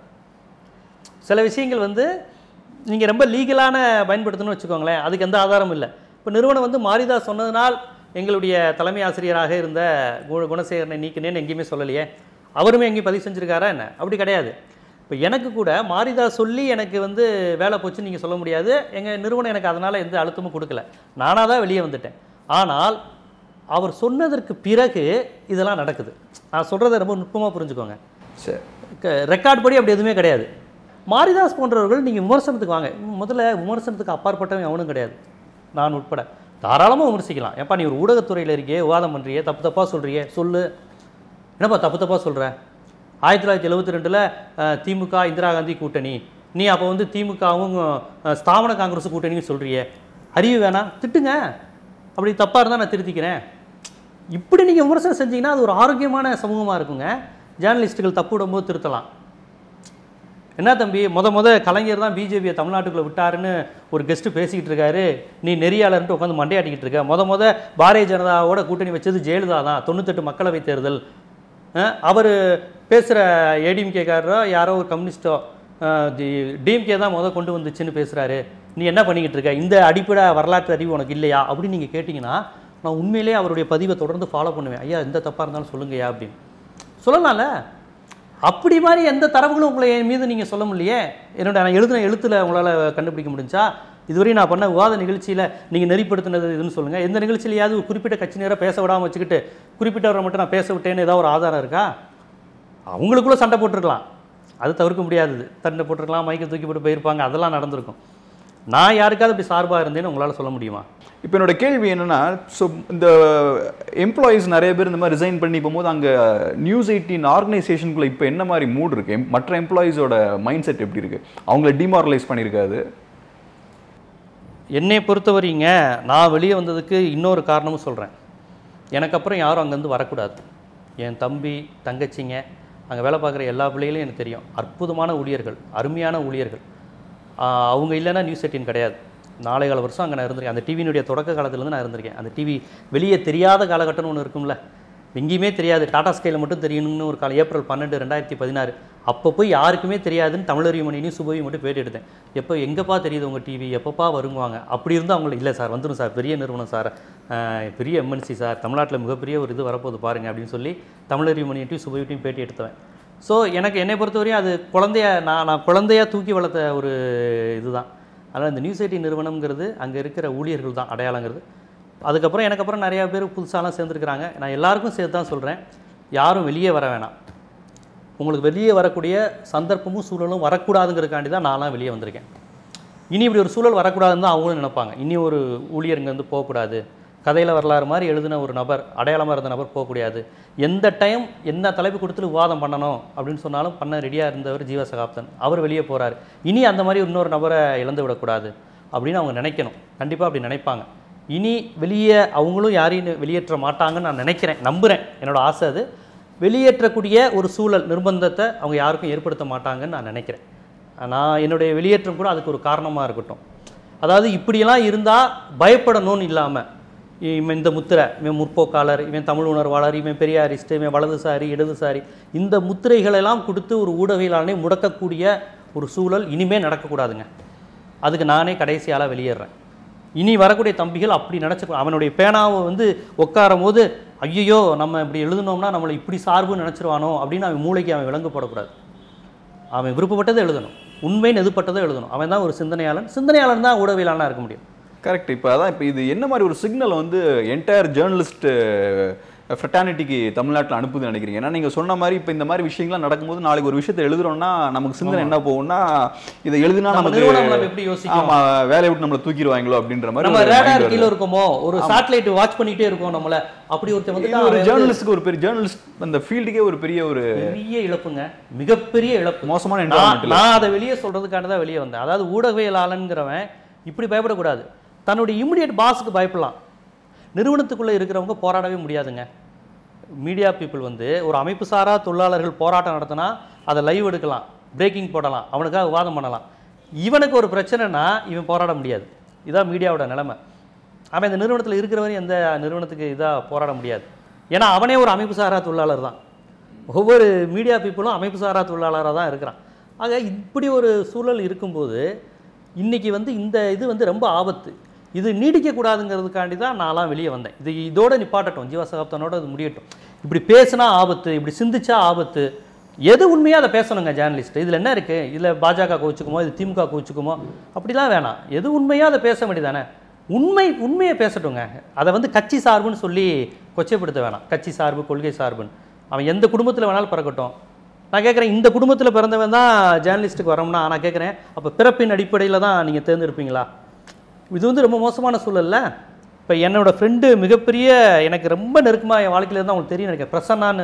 சில விஷயங்கள் வந்து நீங்கள் ரொம்ப லீகலான பயன்படுத்தணும்னு வச்சுக்கோங்களேன் அதுக்கு எந்த ஆதாரமும் இல்லை இப்போ நிறுவனம் வந்து மாரிதாஸ் சொன்னதுனால் எங்களுடைய தலைமை ஆசிரியராக இருந்த குண குணசேகரனை நீக்கினேன்னு எங்கேயுமே சொல்லலையே அவருமே எங்கேயும் பதிவு செஞ்சுருக்காரா என்ன அப்படி கிடையாது இப்போ எனக்கு கூட மாரிதாஸ் சொல்லி எனக்கு வந்து வேலை போச்சுன்னு நீங்கள் சொல்ல முடியாது எங்கள் நிறுவனம் எனக்கு அதனால் எந்த அழுத்தமும் கொடுக்கல நானாக தான் வெளியே வந்துட்டேன் ஆனால் அவர் சொன்னதற்கு பிறகு இதெல்லாம் நடக்குது நான் சொல்கிறத ரொம்ப நுட்பமாக புரிஞ்சுக்கோங்க சரி ரெக்கார்ட் படி அப்படி எதுவுமே கிடையாது மாரிதாஸ் போன்றவர்கள் நீங்கள் விமர்சனத்துக்கு வாங்க முதல்ல விமர்சனத்துக்கு அப்பாற்பட்டவன் அவனும் கிடையாது நான் உட்பட தாராளமாக விமர்சிக்கலாம் ஏப்பா நீ ஒரு ஊடகத்துறையில் இருக்கியே விவாதம் பண்ணுறியே தப்பு தப்பாக சொல்கிறியே சொல்லு என்னப்பா தப்பு தப்பாக சொல்கிற ஆயிரத்தி தொள்ளாயிரத்தி எழுபத்தி ரெண்டில் திமுக இந்திரா காந்தி கூட்டணி நீ அப்போ வந்து திமுகவும் அஹ், ஸ்தாபன காங்கிரஸ் கூட்டணின்னு சொல்கிறியே அறிவு வேணாம் திட்டுங்க அப்படி தப்பாக இருந்தால் நான் திருத்திக்கிறேன் இப்படி நீங்கள் விமர்சனம் செஞ்சீங்கன்னா அது ஒரு ஆரோக்கியமான சமூகமாக இருக்குங்க ஜேர்னலிஸ்ட்டுகள் தப்பு விடும்போது திருத்தலாம் என்ன தம்பி முத முத கலைஞர் தான் பிஜேபியை தமிழ்நாட்டுக்குள்ளே விட்டாருன்னு ஒரு கெஸ்ட்டு பேசிக்கிட்டு இருக்காரு நீ நெறியாளர்ன்ட்டு உட்காந்து மண்டையாட்டிக்கிட்டு இருக்க முத முத பாரதிய ஜனதாவோட கூட்டணி வச்சது ஜெயலலிதா தான் தொண்ணூத்தெட்டு மக்களவை தேர்தல் அவர் பேசுகிற ஏடிஎம்கேக்காரரோ யாரோ ஒரு கம்யூனிஸ்டோ டிஎம்கே தான் முத கொண்டு வந்துச்சுன்னு பேசுகிறாரு நீ என்ன பண்ணிக்கிட்டு இருக்க இந்த அடிப்படை வரலாற்று அறிவு உனக்கு இல்லையா அப்படின்னு நீங்கள் கேட்டிங்கன்னா நான் உண்மையிலேயே அவருடைய பதிவை தொடர்ந்து ஃபாலோ பண்ணுவேன் ஐயா எந்த தப்பாக இருந்தாலும் சொல்லுங்கய்யா அப்படின்னு சொல்லலாம்ல அப்படி மாதிரி எந்த தரவுகளும் உங்களை என் மீது நீங்கள் சொல்ல முடியலையே என்னோட நான் எழுதின எழுத்தில் உங்களால் கண்டுபிடிக்க முடிஞ்சா இதுவரையும் நான் பண்ண விவாத நிகழ்ச்சியில் நீங்கள் நெறிப்படுத்தினது இதுன்னு சொல்லுங்கள் எந்த நிகழ்ச்சியிலையாவது ஒரு குறிப்பிட்ட கட்சி நேரம் பேச விடாமல் வச்சுக்கிட்டு குறிப்பிட்டவரை மட்டும் நான் பேச விட்டேன்னு ஏதாவது ஒரு ஆதாரம் இருக்கா அவங்களுக்குள்ள சண்டை போட்டிருக்கலாம் அது தவிர்க்க முடியாதது சண்டை போட்டிருக்கலாம் மைக்கை தூக்கி போட்டு போயிருப்பாங்க அதெல்லாம் நடந்திருக்கும் நான் யாருக்காவது இப்படி சார்பாக இருந்தேன்னு உங்களால் சொல்ல முடியுமா இப்போ என்னோட கேள்வி என்னன்னா ஸோ இந்த எம்ப்ளாயீஸ் நிறைய பேர் இந்த மாதிரி ரிசைன் பண்ணி போகும்போது அங்கே நியூஸ் எயிட்டீன் ஆர்கனைசேஷனுக்குள்ள இப்போ என்ன மாதிரி மூட் இருக்கு எம்- மற்ற எம்ப்ளாயீஸோட மைண்ட் செட் எப்படி இருக்கு அவங்கள டிமாரலைஸ் பண்ணியிருக்காது என்னை பொறுத்தவரைங்க நான் வெளியே வந்ததுக்கு இன்னொரு காரணமும் சொல்கிறேன் எனக்கு அப்புறம் யாரும் அங்கேருந்து வரக்கூடாது என் தம்பி தங்கச்சிங்க அங்கே வேலை பார்க்குற எல்லா பிள்ளைகளையும் எனக்கு தெரியும் அற்புதமான ஊழியர்கள் அருமையான ஊழியர்கள் ஆஹ் அவங்க இல்லைன்னா நியூஸ் எயிட்டின் கிடையாது நாளை கால வருஷம் அங்கே நான் இருந்திருக்கேன் அந்த டிவியினுடைய தொடக்க காலத்துலேருந்து நான் இருந்திருக்கேன் அந்த டிவி வெளியே தெரியாத காலகட்டம்னு ஒன்று இருக்கும்ல எங்கேயுமே தெரியாது டாடா ஸ்கையில் மட்டும் தெரியணும்னு ஒரு காலம் ஏப்ரல் பன்னெண்டு ரெண்டாயிரத்தி பதினாறு அப்போ போய் யாருக்குமே தெரியாதுன்னு தமிழறிமணியும் சுபவி மட்டும் பேட்டி எடுத்தேன் எப்போ எங்கப்பா தெரியுது உங்கள் டிவி எப்பப்பா வருங்குவாங்க அப்படி இருந்து அவங்களுக்கு இல்லை சார் வந்துடும் சார் பெரிய நிறுவனம் சார் அஹ், பெரிய எம்என்சி சார் தமிழ்நாட்டில் மிகப்பெரிய ஒரு இது வரப்போகுது பாருங்க அப்படின்னு சொல்லி தமிழறிமணியிட்டையும் சுபவிட்டையும் பேட்டி எடுத்தவன் ஸோ எனக்கு என்னை பொறுத்தவரையும் அது குழந்தைய நான் நான் குழந்தையா தூக்கி வளர்த்த ஒரு இதுதான் அதனால் இந்த நியூஸ் எயிட்டி நிறுவனம்ங்கிறது அங்கே இருக்கிற ஊழியர்கள் தான் அடையாளங்கிறது அதுக்கப்புறம் எனக்கு அப்புறம் நிறையா பேர் புதுசாலாம் சேர்ந்துருக்குறாங்க நான் எல்லாருக்கும் சேர்த்து தான் சொல்கிறேன் யாரும் வெளியே வர வேணாம் உங்களுக்கு வெளியே வரக்கூடிய சந்தர்ப்பமும் சூழலும் வரக்கூடாதுங்கிறதுக்காண்டி தான் நான்லாம் வெளியே வந்திருக்கேன் இனி இப்படி ஒரு சூழல் வரக்கூடாதுன்னு தான் அவங்களும் நினைப்பாங்க இனி ஒரு ஊழியர் இங்கேருந்து போகக்கூடாது கதையில் வரலாறு மாதிரி எழுதின ஒரு நபர் அடையாளமாக இருந்த நபர் போகக்கூடாது எந்த டைம் என்ன தலைப்பு கொடுத்து விவாதம் பண்ணணும் அப்படின்னு சொன்னாலும் பண்ண ரெடியாக இருந்தவர் ஜீவ சகாப்தன் அவர் வெளியே போகிறார் இனி அந்த மாதிரி இன்னொரு நபரை இழந்து விடக்கூடாது அப்படின்னு அவங்க நினைக்கணும் கண்டிப்பாக அப்படி நினைப்பாங்க இனி வெளியே அவங்களும் யாரையும் வெளியேற்ற மாட்டாங்கன்னு நான் நினைக்கிறேன் நம்புகிறேன் என்னோட ஆசை அது வெளியேற்றக்கூடிய ஒரு சூழல் நிர்பந்தத்தை அவங்க யாருக்கும் ஏற்படுத்த மாட்டாங்கன்னு நான் நினைக்கிறேன் நான் என்னுடைய வெளியேற்றம் கூட அதுக்கு ஒரு காரணமாக இருக்கட்டும் அதாவது இப்படியெல்லாம் இருந்தால் பயப்படணும்னு இல்லாமல் இவன் இந்த முத்திரை இவன் முற்போக்காளர் இவன் தமிழ் உணர்வாளர் இவன் பெரியாரிஸ்ட் இவன் வலதுசாரி இடதுசாரி இந்த முத்திரைகளெல்லாம் கொடுத்து ஒரு ஊடகவியலாளனை முடக்கக்கூடிய ஒரு சூழல் இனிமே நடக்கக்கூடாதுங்க அதுக்கு நானே கடைசியால வெளியேறேன் இனி வரக்கூடிய தம்பிகள் அப்படி நினச்ச அவனுடைய பேனாவை வந்து உட்காரும் போது ஐயோ நம்ம இப்படி எழுதுனோம்னா நம்மளை இப்படி சார்பு நினச்சிருவானோ அப்படின்னு அவன் மூளைக்கு அவன் விளங்க போடக்கூடாது அவன் விருப்பப்பட்டதை எழுதணும் உண்மை எதுப்பட்டதை எழுதணும் அவன் தான் ஒரு சிந்தனையாளன் சிந்தனையாளன் தான் ஊடகவியலாளனாக இருக்க முடியும் கரெக்ட் இப்போ அதான் இப்போ இது என்ன மாதிரி ஒரு சிக்னல் வந்து என்டையர் ஜேர்னலிஸ்ட் ஃப்ரெட்டானிட்டிக்கு தமிழ்நாட்டில் அனுப்புதுன்னு நினைக்கிறீங்க ஏன்னா நீங்கள் சொன்ன மாதிரி இப்போ இந்த மாதிரி விஷயங்கள்லாம் நடக்கும்போது நாளைக்கு ஒரு விஷயத்தை எழுதுறோம்னா நமக்கு சிந்தனை என்ன போகும்னா இதை எழுதுனா நம்ம நமக்கு நிறுவனம் நம்ம எப்படி யோசிக்கும் ஆமா வேலையை விட்டு நம்மளை தூக்கிடுவாங்களோ அப்படின்ற மாதிரி நம்ம ஒரு mind ரேடார் வருது. கீழ இருக்கோமோ ஒரு சேட்டலைட் வாட்ச் பண்ணிட்டே இருக்கோம் நம்மள அப்படி ஒருத்தன் இது வந்து ஒரு ஜேர்னலிஸ்ட்க்கு ஒரு பெரிய ஜேர்னலிஸ்ட் அந்த ஃபீல்டுக்கே ஒரு பெரிய ஒரு பெரிய இழப்புங்க மிகப்பெரிய இழப்பு மோசமான நான் என்வரான்மெண்ட்ல நான் அதை வெளியே சொல்றதுக்காக தான் வெளியே வந்தேன் அதாவது ஊடகவியலாளன்கிறவன் இப்படி பயப்படக்கூடாது தன்னுடைய இமிடியட் பாஸுக்கு பயப்படலாம் நிறுவனத்துக்குள்ளே இருக்கிறவங்க போராடவே முடியாதுங்க மீடியா பீப்புள் வந்து ஒரு அமைப்பு சாரா தொழிலாளர்கள் போராட்டம் நடத்தினா அதை லைவ் எடுக்கலாம் பிரேக்கிங் போடலாம் அவனுக்காக விவாதம் பண்ணலாம் இவனுக்கு ஒரு பிரச்சனைனா இவன் போராட முடியாது இதான் மீடியாவோட நிலைமை அவன் இந்த நிறுவனத்தில் இருக்கிறவரையும் எந்த நிறுவனத்துக்கு இதாக போராட முடியாது ஏன்னா அவனே ஒரு அமைப்பு சாரா தொழிலாளர் தான் ஒவ்வொரு மீடியா பீப்புளும் அமைப்பு சாரா தொழிலாளராக தான் இருக்கிறான் ஆக இப்படி ஒரு சூழல் இருக்கும்போது இன்னைக்கு வந்து இந்த இது வந்து ரொம்ப ஆபத்து இது நீடிக்கக்கூடாதுங்கிறதுக்காண்டி தான் நான்லாம் வெளியே வந்தேன் இது இதோட நிப்பாட்டட்டும் ஜீவா சகாப்தனோட இது முடியட்டும் இப்படி பேசினா ஆபத்து இப்படி சிந்திச்சா ஆபத்து எது உண்மையாக அதை பேசணுங்க ஜேர்னலிஸ்ட் இதில் என்ன இருக்குது இதில் பாஜக கோச்சுக்குமோ இது திமுக கோச்சுக்குமோ அப்படிலாம் வேணாம் எது உண்மையாக அதை பேச வேண்டியதானே உண்மை உண்மையை பேசட்டுங்க அதை வந்து கட்சி சார்புன்னு சொல்லி கொச்சைப்படுத்த வேணாம் கட்சி சார்பு கொள்கை சார்புன்னு அவன் எந்த குடும்பத்தில் வேணாலும் பிறக்கட்டும் நான் கேட்குறேன் இந்த குடும்பத்தில் பிறந்தவன் தான் ஜேர்னலிஸ்ட்டுக்கு வரோம்னா நான் கேட்குறேன் அப்போ பிறப்பின் அடிப்படையில் தான் நீங்கள் தேர்ந்தெடுப்பீங்களா இது வந்து ரொம்ப மோசமான சூழல்ல இப்போ என்னோட ஃப்ரெண்டு மிகப்பெரிய எனக்கு ரொம்ப நெருக்கமாக என் வாழ்க்கையில் இருந்தால் அவங்களுக்கு தெரியும் நினைக்கிறேன் பிரசன்னான்னு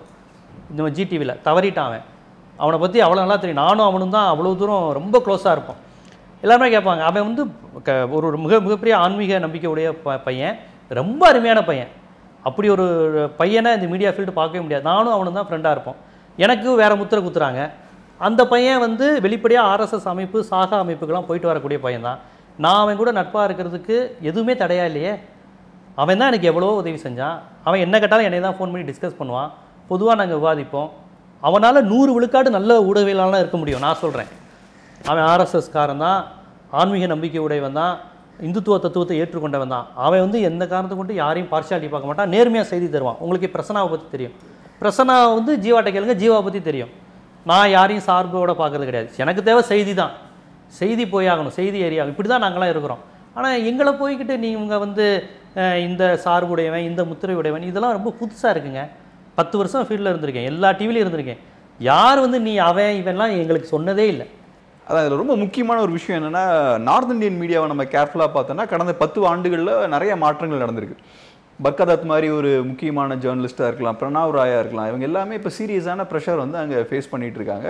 இந்த ஜிடிவியில் தவறிட்டான் அவன் அவனை பற்றி அவ்வளோ நல்லா தெரியும் நானும் அவனும் தான் அவ்வளோ தூரம் ரொம்ப க்ளோஸாக இருப்போம் எல்லாருமே கேட்பாங்க அவன் வந்து க- ஒரு ஒரு மிக மிகப்பெரிய ஆன்மீக நம்பிக்கை உடைய ப பையன் ரொம்ப அருமையான பையன் அப்படி ஒரு பையனை இந்த மீடியா ஃபீல்டு பார்க்கவே முடியாது நானும் அவனும் தான் ஃப்ரெண்டாக இருப்போம் எனக்கு வேற முத்திரை குத்துறாங்க அந்த பையன் வந்து வெளிப்படையாக ஆர்எஸ்எஸ் அமைப்பு சாகா அமைப்புக்கெல்லாம் போயிட்டு வரக்கூடிய பையன் தான் நான் அவன் கூட நட்பாக இருக்கிறதுக்கு எதுவுமே தடையா இல்லையே அவன் தான் எனக்கு எவ்வளோ உதவி செஞ்சான் அவன் என்ன கேட்டாலும் என்னை தான் ஃபோன் பண்ணி டிஸ்கஸ் பண்ணுவான் பொதுவாக நாங்கள் விவாதிப்போம் அவனால் நூறு விழுக்காடு நல்ல ஊடகவியலாளனாக இருக்க முடியும் நான் சொல்கிறேன் அவன் ஆர்எஸ்எஸ் காரன் தான் ஆன்மீக நம்பிக்கை உடையவன் தான் இந்துத்துவ தத்துவத்தை ஏற்றுக்கொண்டவன் தான் அவன் வந்து எந்த காரணத்தை கொண்டு யாரையும் பார்ஷியாலிட்டி பார்க்க மாட்டான் நேர்மையாக செய்தி தருவான் உங்களுக்கு பிரசனாவை பற்றி தெரியும் பிரசனா வந்து ஜீவாட்ட கேளுங்க ஜீவாவை பற்றி தெரியும் நான் யாரையும் சார்போட பார்க்கறது கிடையாது எனக்கு தேவை செய்தி தான் செய்தி போயாகணும் செய்தி ஏரியாகும் இப்படி தான் நாங்களாம் இருக்கிறோம் ஆனால் எங்களை போய்கிட்டு நீங்க வந்து அஹ், இந்த சார்புடையவன் இந்த முத்திரை உடையவன் இதெல்லாம் ரொம்ப புதுசாக இருக்குங்க பத்து வருஷம் ஃபீல்டில் இருந்திருக்கேன் எல்லா டிவிலையும் இருந்திருக்கேன் யார் வந்து நீ அவன் இவன்லாம் எங்களுக்கு சொன்னதே இல்லை அதான் இதில் ரொம்ப முக்கியமான ஒரு விஷயம் என்னன்னா நார்த் இந்தியன் மீடியாவை நம்ம கேர்ஃபுல்லாக பார்த்தோம்னா கடந்த பத்து ஆண்டுகளில் நிறைய மாற்றங்கள் நடந்திருக்கு பர்கதத் மாதிரி ஒரு முக்கியமான ஜேர்னலிஸ்ட்டாக இருக்கலாம் பிரணாவ் ராயா இருக்கலாம் இவங்க எல்லாமே இப்போ சீரியஸான ப்ரெஷர் வந்து அங்கே ஃபேஸ் பண்ணிட்டு இருக்காங்க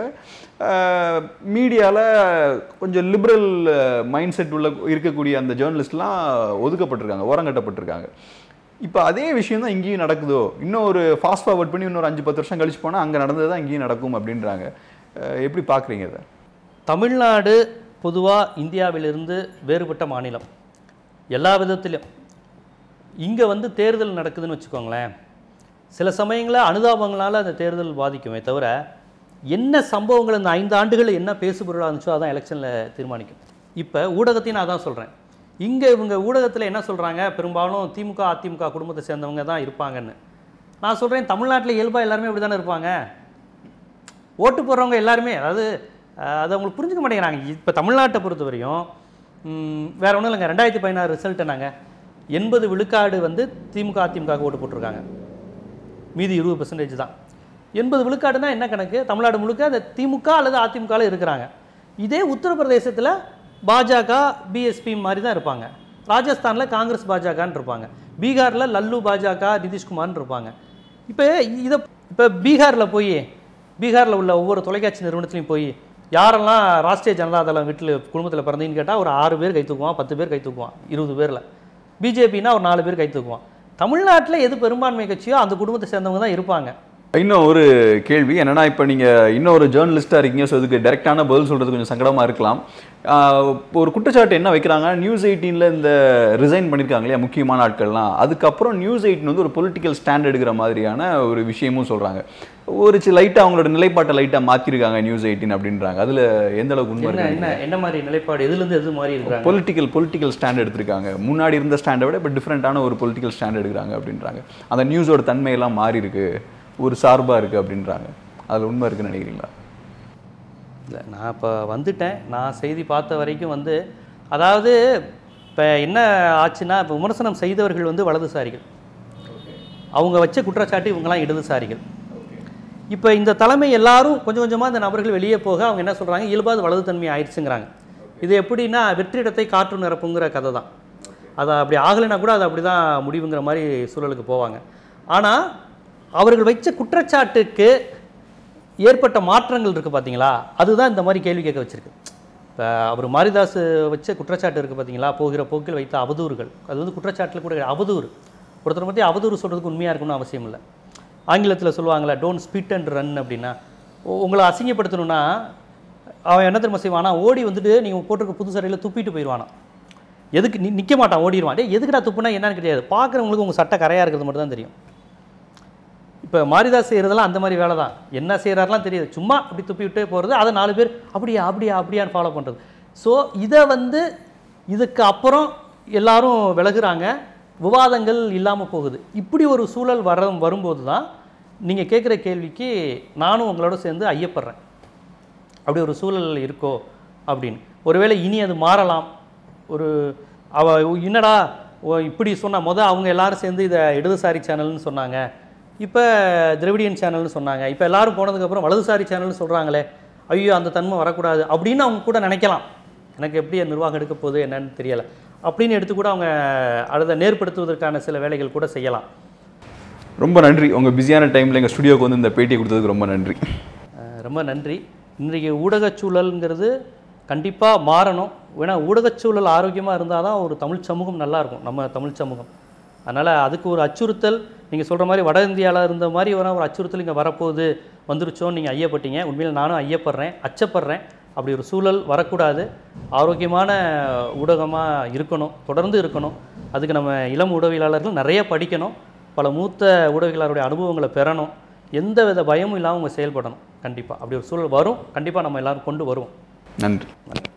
மீடியாவில் கொஞ்சம் லிபரல் மைண்ட் செட் உள்ள இருக்கக்கூடிய அந்த ஜேர்னலிஸ்ட்லாம் ஒதுக்கப்பட்டிருக்காங்க ஓரங்கட்டப்பட்டிருக்காங்க இப்போ அதே விஷயம் தான் இங்கேயும் நடக்குதோ இன்னும் ஒரு ஃபாஸ்ட் ஃபார்வர்ட் பண்ணி இன்னொரு அஞ்சு பத்து வருஷம் கழிச்சு போனால் அங்கே நடந்தது தான் இங்கேயும் நடக்கும் அப்படின்றாங்க அஹ் எப்படி பார்க்குறீங்க இதை தமிழ்நாடு பொதுவாக இந்தியாவிலிருந்து வேறுபட்ட மாநிலம் எல்லா விதத்திலும் இங்கே வந்து தேர்தல் நடக்குதுன்னு வச்சுக்கோங்களேன் சில சமயங்களில் அனுதாபங்களால் அந்த தேர்தல் பாதிக்குமே தவிர என்ன சம்பவங்கள் இந்த ஐந்து ஆண்டுகள் என்ன பேசுபொருளாக இருந்துச்சோ அதான் எலெக்ஷனில் தீர்மானிக்கும் இப்போ ஊடகத்தையும் நான் தான் சொல்கிறேன் இங்கே இவங்க ஊடகத்தில் என்ன சொல்கிறாங்க பெரும்பாலும் திமுக அதிமுக குடும்பத்தை சேர்ந்தவங்க தான் இருப்பாங்கன்னு நான் சொல்கிறேன் தமிழ்நாட்டில் இயல்பாக எல்லாருமே இப்படி தானே இருப்பாங்க ஓட்டு போடுறவங்க எல்லாருமே அதாவது அஹ், அதை அவங்களுக்கு புரிஞ்சுக்க மாட்டேங்கிறாங்க இப்போ தமிழ்நாட்டை பொறுத்த வரையும் ம், வேற ஒன்றும் இல்லைங்க ரெண்டாயிரத்தி பதினாறு ரிசல்ட் என்னங்க எண்பது விழுக்காடு வந்து திமுக அதிமுக ஓட்டு போட்டிருக்காங்க மீதி இருபது பெர்சன்டேஜ் தான் எண்பது விழுக்காடுனா என்ன கணக்கு தமிழ்நாடு முழுக்க அந்த திமுக அல்லது அதிமுகவில் இருக்கிறாங்க இதே உத்தரப்பிரதேசத்தில் பாஜக பிஎஸ்பி மாதிரி தான் இருப்பாங்க ராஜஸ்தானில் காங்கிரஸ் பாஜகன்னு இருப்பாங்க பீகாரில் லல்லு பாஜக நிதிஷ்குமார்னு இருப்பாங்க இப்போ இதை இப்போ பீகாரில் போய் பீகாரில் உள்ள ஒவ்வொரு தொலைக்காட்சி நிறுவனத்துலையும் போய் யாரெல்லாம் ராஷ்ட்ரிய ஜனதா தளம் வீட்டில் குடும்பத்தில் பிறந்தீங்கன்னு கேட்டால் ஒரு ஆறு பேர் கை தூக்குவான் பத்து பேர் கை தூக்குவான் இருபது பேரில் பிஜேபினா ஒரு நாலு பேர் கை தூக்குவான் தமிழ்நாட்டில் எது பெரும்பான்மை கட்சியோ அந்த குடும்பத்தை சேர்ந்தவங்க தான் இருப்பாங்க இன்னும் ஒரு கேள்வி என்னன்னா இப்போ நீங்கள் இன்னொரு ஜேர்னலிஸ்ட்டாக இருக்கீங்க ஸோ இதுக்கு டைரெக்டான பதில் சொல்கிறது கொஞ்சம் சங்கடமாக இருக்கலாம் ஆஹ் இப்போ ஒரு குற்றச்சாட்டு என்ன வைக்கிறாங்க நியூஸ் எயிட்டீனில் இந்த ரிசைன் பண்ணியிருக்காங்க இல்லையா முக்கியமான ஆட்கள்லாம் அதுக்கப்புறம் நியூஸ் எயிட்டின் வந்து ஒரு பொலிட்டிக்கல் ஸ்டாண்ட் எடுக்கிற மாதிரியான ஒரு விஷயமும் சொல்கிறாங்க ஒரு சி லைட்டாக அவங்களோட நிலைப்பாட்டை லைட்டாக மாற்றிருக்காங்க நியூஸ் எயிட்டீன் அப்படின்றாங்க அதில் எந்த அளவுக்கு உண்மை என்ன இருக்கு என்ன என்ன மாதிரி நிலைப்பாடு எதுலேருந்து எது மாதிரி இருக்கிறாங்க பொலிட்டிக்கல் பொலிட்டிக்கல் ஸ்டாண்ட் எடுத்திருக்காங்க முன்னாடி இருந்த ஸ்டாண்டை விட இப்போ டிஃப்ரெண்ட்டான ஒரு பொலிட்டிக்கல் ஸ்டாண்ட் எடுக்கிறாங்க அப்படின்றாங்க அந்த நியூஸோட தன்மையெல்லாம் மாறி இருக்கு ஒரு சார்பாக இருக்குது அப்படின்றாங்க அதில் உண்மை இருக்குன்னு நினைக்கிறீங்களா இல்லை நான் இப்போ வந்துட்டேன் நான் செய்தி பார்த்த வரைக்கும் வந்து அதாவது இப்போ என்ன ஆச்சுன்னா இப்போ விமர்சனம் செய்தவர்கள் வந்து வலதுசாரிகள் அவங்க வச்ச குற்றச்சாட்டு இவங்கெல்லாம் இடதுசாரிகள் இப்போ இந்த தலைமை எல்லாரும் கொஞ்சம் கொஞ்சமாக இந்த நபர்கள் வெளியே போக அவங்க என்ன சொல்கிறாங்க இயல்பாது வலதுத்தன்மை ஆயிடுச்சுங்கிறாங்க இது எப்படின்னா வெற்றிடத்தை காற்று நிரப்புங்கிற கதை தான் அது அப்படி ஆகலைன்னா கூட அது அப்படி தான் முடிவுங்கிற மாதிரி சூழலுக்கு போவாங்க ஆனால் அவர்கள் வச்ச குற்றச்சாட்டுக்கு ஏற்பட்ட மாற்றங்கள் இருக்குது பார்த்தீங்களா அதுதான் இந்த மாதிரி கேள்வி கேட்க வச்சிருக்கு இப்போ அவர் மாரிதாஸ் வச்ச குற்றச்சாட்டு இருக்குது பார்த்தீங்களா போகிற போக்கில் வைத்த அவதூறுகள் அது வந்து குற்றச்சாட்டில் கூட கிடையாது. அவதூறு ஒருத்தரை பற்றி அவதூறு சொல்கிறதுக்கு உண்மையாக இருக்கணும்னு அவசியம் இல்லை ஆங்கிலத்தில் சொல்லுவாங்களே டோன்ட் ஸ்பிட் அண்ட் ரன் அப்படின்னா உ- உங்களை அசிங்கப்படுத்தணும்னா அவன் என்ன தெரியுமா செய்வானா ஓடி வந்துட்டு நீங்கள் போட்டிருக்க புது சட்டையில் துப்பிட்டு போயிடுவானா எதுக்கு நி நிற்க மாட்டான் ஓடிடுவான் டேய் எதுக்குடா துப்புனா என்னன்னு கிடையாது பார்க்குறவங்களுக்கு உங்கள் சட்டை கரையாக இருக்கிறது மட்டும் தான் தெரியும் இப்போ மாரிதாஸ் செய்கிறதெல்லாம் அந்த மாதிரி வேலை தான் என்ன செய்கிறாரெலாம் தெரியாது சும்மா அப்படி துப்பி விட்டே போகிறது அதை நாலு பேர் அப்படியா அப்படியா அப்படியான்னு ஃபாலோ பண்ணுறது ஸோ இதை வந்து இதுக்கு அப்புறம் எல்லாரும் விலகுறாங்க விவாதங்கள் இல்லாமல் போகுது இப்படி ஒரு சூழல் வர வரும்போது தான் நீங்கள் கேட்குற கேள்விக்கு நானும் உங்களோட சேர்ந்து ஐயப்படுறேன் அப்படி ஒரு சூழல் இருக்கோ அப்படின்னு ஒருவேளை இனி அது மாறலாம் ஒரு அவ என்னடா ஓ இப்படி சொன்னா முத அவங்க எல்லாரும் சேர்ந்து இதை இடதுசாரி சேனல்னு சொன்னாங்க இப்போ திராவிடியன் சேனல்னு சொன்னாங்க இப்போ எல்லாரும் போனதுக்கப்புறம் வலதுசாரி சேனல்னு சொல்கிறாங்களே ஐயோ அந்த தன்மை வரக்கூடாது அப்படின்னு அவங்க கூட நினைக்கலாம் எனக்கு எப்படி அந்த நிர்வாகம் எடுக்க போகுது என்னன்னு தெரியலை அப்படின்னு எடுத்து கூட அவங்க அதை நேர்படுத்துவதற்கான சில வேலைகள் கூட செய்யலாம் ரொம்ப நன்றி உங்கள் பிஸியான டைமில் எங்கள் ஸ்டுடியோக்கு வந்து இந்த பேட்டி கொடுத்ததுக்கு ரொம்ப நன்றி அஹ் ரொம்ப நன்றி இன்றைக்கு ஊடகச் சூழல்ங்கிறது கண்டிப்பாக மாறணும் ஏன்னா ஊடகச் சூழல் ஆரோக்கியமாக இருந்தால் தான் ஒரு தமிழ் சமூகம் நல்லா இருக்கும் நம்ம தமிழ் சமூகம் அதனால் அதுக்கு ஒரு அச்சுறுத்தல் நீங்கள் சொல்கிற மாதிரி வட இந்தியாவில் இருந்த மாதிரி வர ஒரு அச்சுறுத்தல் இங்கே வரப்போகுது வந்துருச்சோன்னு நீங்கள் ஐயப்பட்டீங்க உண்மையில் நானும் ஐயப்படுறேன் அச்சப்படுறேன் அப்படி ஒரு சூழல் வரக்கூடாது ஆரோக்கியமான ஊடகமாக இருக்கணும் தொடர்ந்து இருக்கணும் அதுக்கு நம்ம இளம் ஊடகவியலாளர்கள் நிறைய படிக்கணும் பல மூத்த ஊடகவியலாளருடைய அனுபவங்களை பெறணும் எந்த வித பயமும் இல்லாமல் அவங்க செயல்படணும் கண்டிப்பாக அப்படி ஒரு சூழல் வரும் கண்டிப்பாக நம்ம எல்லாரும் கொண்டு வருவோம் நன்றி